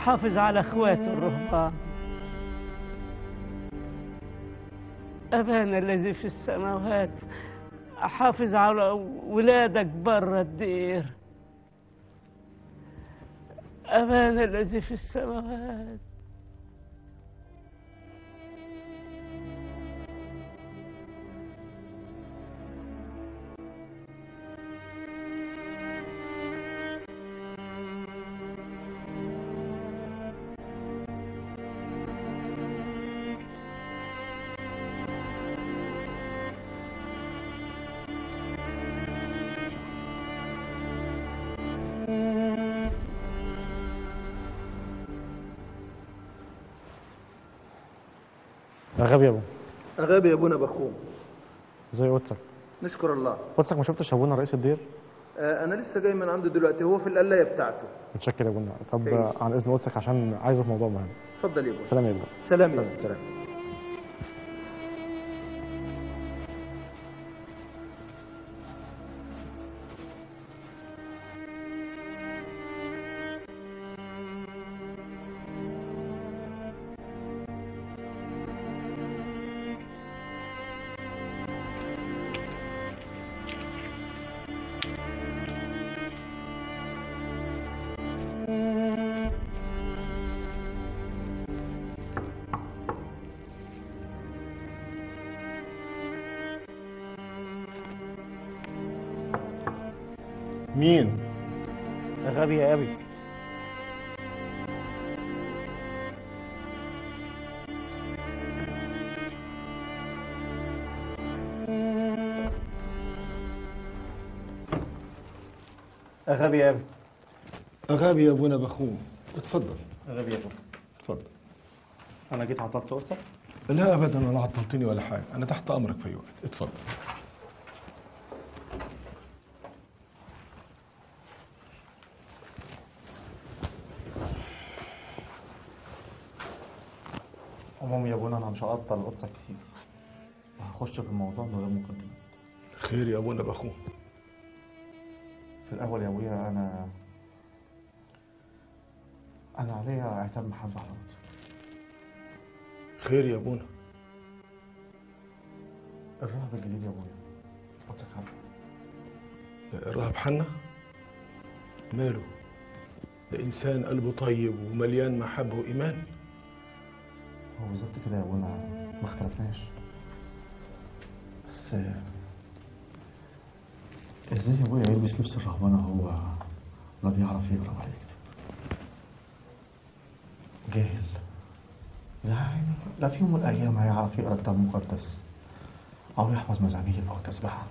أحافظ على إخواتي الرهبان أبانا الذي في السماوات أحافظ على ولادك برا الدير أبانا الذي في السماوات يا غبي يا ابو غبي يا ابونا بخوم زي قدسك نشكر الله قدسك ما شفتش ابونا رئيس الدير آه انا لسه جاي من عنده دلوقتي هو في القلايه بتاعته متشكر يا ابونا طب تعيش. آه، عن اذن قدسك عشان عايزه في موضوع مهم اتفضل يا ابونا سلام يا ابو سلام يا سلام ابونا. سلام مين يا غبي يا أبي يا غبي يا أبي غبي يا ابونا بخوم اتفضل يا غبي يا ابو اتفضل انا جيت عطلت قدسك لا ابدا ولا عطلتني ولا حاجه انا تحت امرك في اي وقت اتفضل عموما يا ابونا انا مش هقطع قدسك كتير وهخش في الموضوع من غير مقدمات خير يا ابونا بخوم في الاول يا ابويا انا انا عليا عتاب محبه على قدسك خير يا ابونا الرهب الجديد يا ابويا قدسك عارفه الراهب حنا ماله ده انسان قلبه طيب ومليان محبه وايمان هو بالظبط كده يا ابونا ما اختلفناش بس ازاي يا ابويا يلبس لبس الرهبانه هو لا بيعرف يقرا ولا يكتب جاهل يعني لا في يوم من الايام هيعرف يقرا كتاب مقدس او يحفظ مزامير او تسبحه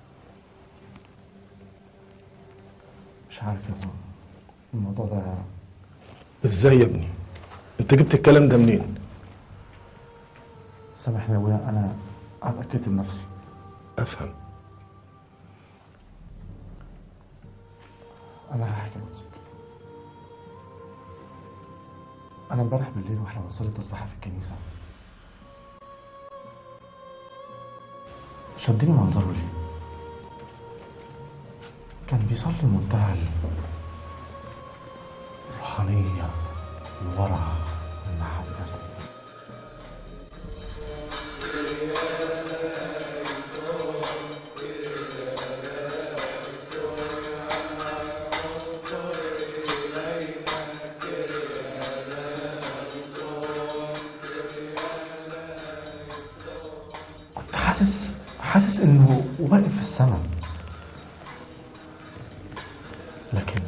مش عارف يا ابويا الموضوع ده ازاي يا ابني انت جبت الكلام ده منين سامحني يا ابويا انا انا اتاكدت بنفسي افهم انا هحكي لك انا امبارح بالليل واحنا بنصلي تسبيحه في الكنيسه شدني منظره ليه كان بيصلي منتهى ال- الروحانيه الورع المحبه كنت حاسس حاسس انه واقف في السماء لكن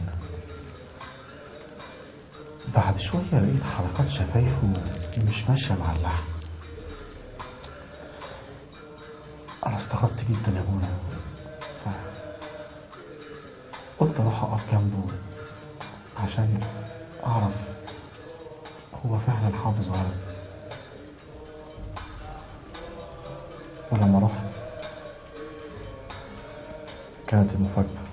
بعد شوية لقيت حركات شفايفه مش ماشية مع اللحن أنا استغربت جدا يا ابونا ف... قلت أروح أقف جنبه عشان أعرف هو فعلا حافظ ولا لأ. ولما رحت كانت المفاجأة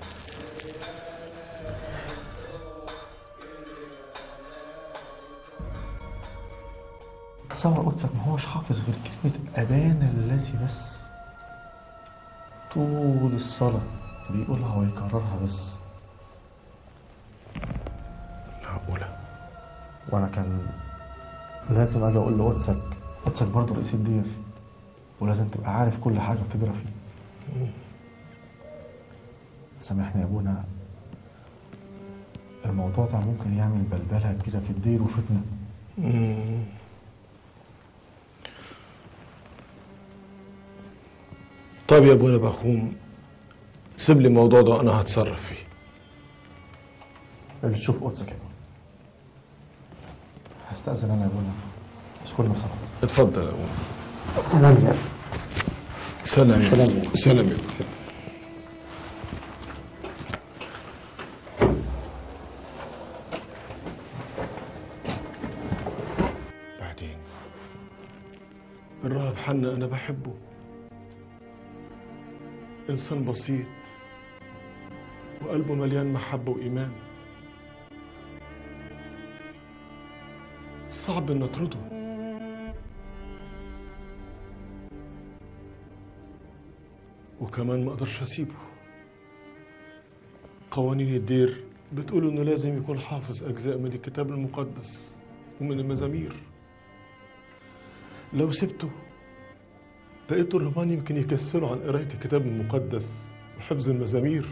تصور قدسك ما هوش حافظ غير كلمة أبانا الذي بس طول الصلاة بيقولها ويكررها بس معقولة وانا كان لازم اجي اقول لقدسك قدسك برضه رئيس الدير ولازم تبقى عارف كل حاجه بتجرى فيه سامحني يا ابونا الموضوع ده ممكن يعمل بلبله كبيره في الدير وفتنه مم. طيب يا ابونا بخوم سيب لي الموضوع ده انا هتصرف فيه اللي تشوف قدسك يا ابونا هستأذن انا يا ابونا اشكرني بصراحه اتفضل يا ابونا سلام يا سلام يا سلام. ابونا. سلام يا ابونا. بعدين الراهب حنا انا بحبه انسان بسيط وقلبه مليان محبه وايمان صعب ان اطرده وكمان ما اقدرش اسيبه قوانين الدير بتقول انه لازم يكون حافظ اجزاء من الكتاب المقدس ومن المزامير لو سبته بقية الرهبان يمكن يكسلوا عن قراية الكتاب المقدس وحفظ المزامير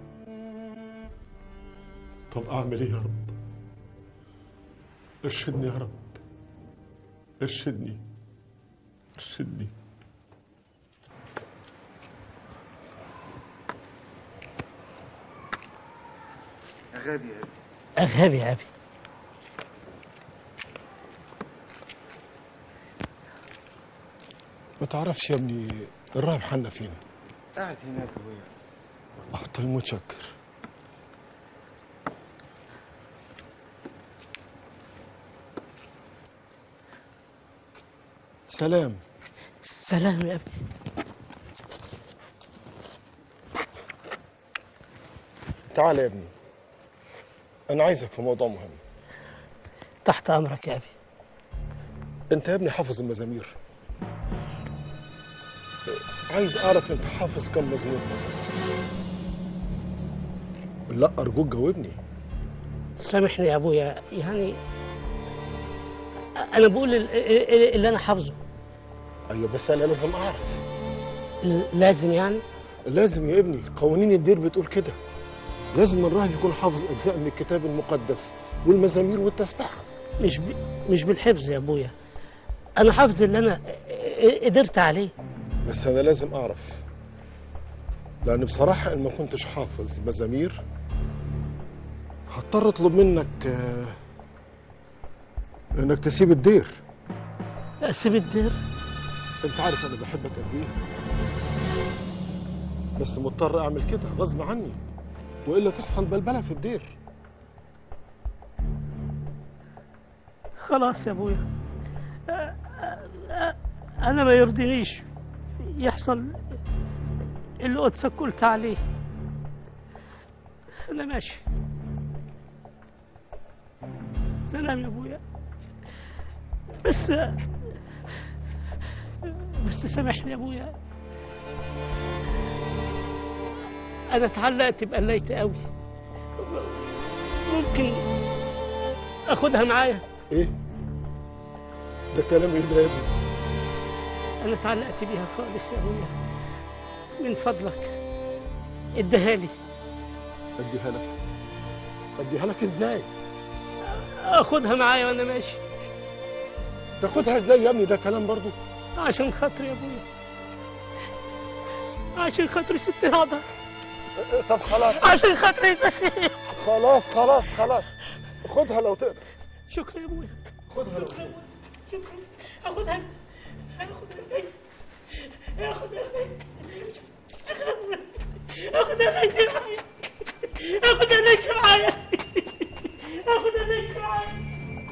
طب أعمل إيه يا رب؟ ارشدني يا رب ارشدني ارشدني غبي غبي أغابي يا أبي ما تعرفش يا ابني الراهب حنا فين؟ قاعد هناك ابويا اه طيب متشكر سلام سلام يا أبي تعال يا ابني انا عايزك في موضوع مهم تحت أمرك يا أبي انت يا ابني حافظ المزامير عايز اعرف انت حافظ كم مزمور بس لا ارجوك جاوبني سامحني يا أبويا يعني أنا بقول ال- ال- اللي أنا حافظه ايوه بس انا لازم اعرف لازم يعني لازم يا ابني قوانين الدير بتقول كده لازم الراهب يكون حافظ اجزاء من الكتاب المقدس والمزامير والتسبيحه مش ب... مش بالحفظ يا أبويا أنا حافظ اللي أنا قدرت عليه بس انا لازم اعرف لان بصراحه ان ما كنتش حافظ مزامير هضطر اطلب منك آه، انك تسيب الدير أسيب الدير انت عارف انا بحبك قد ايه بس مضطر اعمل كده غصب عني والا تحصل بلبله في الدير خلاص يا أبويا أ- أ- أ- أنا ما يرضينيش يحصل اللي قدسك قلت عليه أنا ماشي سلام يا أبويا بس بس سامحني يا أبويا أنا اتعلقت بقلايتي قوي ممكن أخدها معايا ايه ده كلام ايه ده يا ابني أنا اتعلقت بيها خالص يا أبويا من فضلك اديها لي اديها لك اديها لك ازاي أخدها معايا وأنا ماشي تاخدها ازاي يا ابني ده كلام برضو عشان خاطري يا أبويا عشان خاطري ست هذا طب خلاص عشان خاطري المسيح خلاص خلاص خلاص خدها لو تقدر شكرا يا أبويا خدها لو تقدر شكرا أخدها أخدها أخدها أخدها ليش معايا أخدها ليش معايا أخدها ليش معايا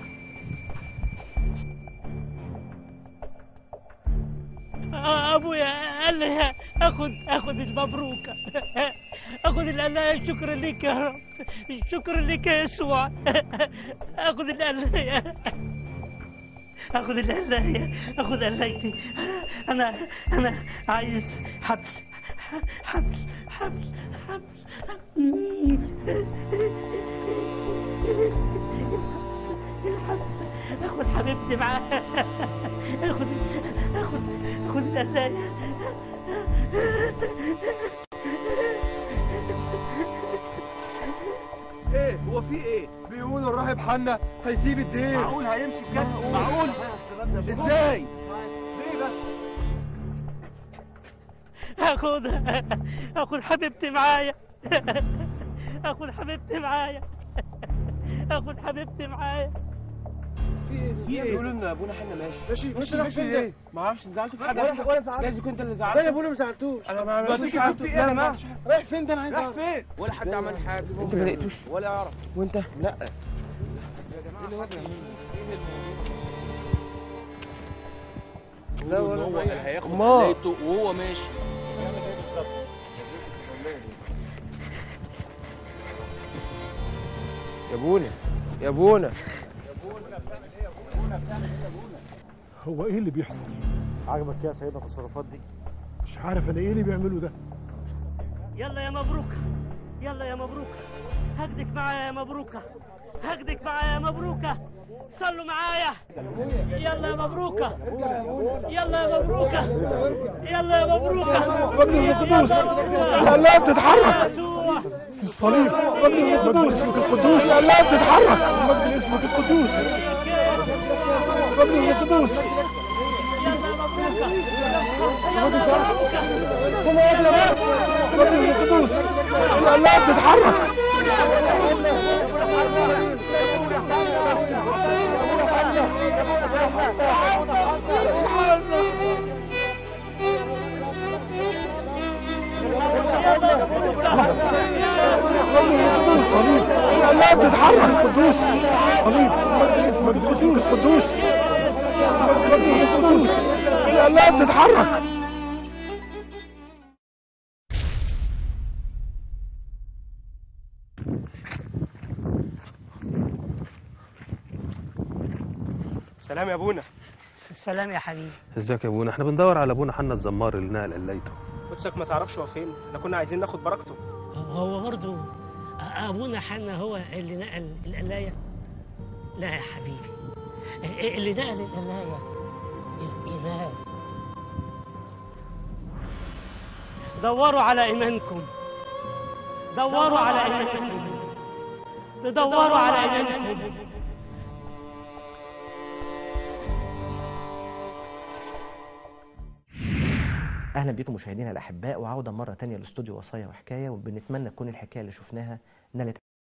آه، ابويا قال لي اخد اخد المبروكه اخد القلايه شكرا ليك يا رب شكرا ليك يا يسوع اخد القلايه اخد القلايه اخد قلايتي انا انا عايز حبل حبل حبل حبل حبل حبيبتي معايا خد خد خد الهدايا ايه هو في ايه بيقولوا الراهب حنا هيسيب الدين معقول هيمشي بجد معقول ازاي ليه بس اخد اخد حبيبتي معايا اخد حبيبتي معايا اخد حبيبتي معايا بيقولوا ان ابونا حنا ماشي ماشي ماشي راح فين ده؟ ما اعرفش زعلت في حاجه ولا زعلت جايز كنت اللي لا زعلت يا ابونا ما زعلتوش انا ما بس عملتش مش عارف في ايه يا جماعه رايح فين ده انا عايز راح اعرف فين ولا حد عمل حاجه انت ما لقيتوش ولا يعرف وانت لا لا ولا هو هي هياخد أمال. لقيته وهو ماشي يا ابونا يا ابونا هو ايه اللي بيحصل عجبك يا سيدنا التصرفات دي؟ مش عارف انا ايه اللي بيعملوا ده يلا يا مبروكة يلا يا مبروكة هاخدك معايا يا مبروكة هاخدك معايا يا مبروكة صلوا معايا يلا يا مبروكة يلا يا مبروكة يلا يا مبروكة قبل القدوس يلا لا بتتحرك يسوع اسم الصليب قبل القدوس اسمك القدوس لا بتتحرك مجد اسمك القدوس قبل القدوس يلا يا مبروكة يلا يا مبروكة قبل القدوس لا بتتحرك قبل القدوس صليب لا بتتحرك القدوس صليب مجد اسمك القدوس قدوس مجد اسمك القدوس لا بتتحرك سلام يا ابونا سلام يا حبيبي ازيك يا ابونا احنا بندور على ابونا حنا الزمار اللي نقل قلايته قدسك ما تعرفش هو فين احنا كنا عايزين ناخد بركته هو برضه ابونا حنا هو اللي نقل القلايه لا يا حبيبي اللي نقل القلايه الايمان دوروا على ايمانكم دوروا على ايمانكم تدوروا على ايمانكم اهلا بكم مشاهدينا الاحباء وعوده مره تانية لاستوديو وصايا وحكايه وبنتمنى تكون الحكايه اللي شفناها نالت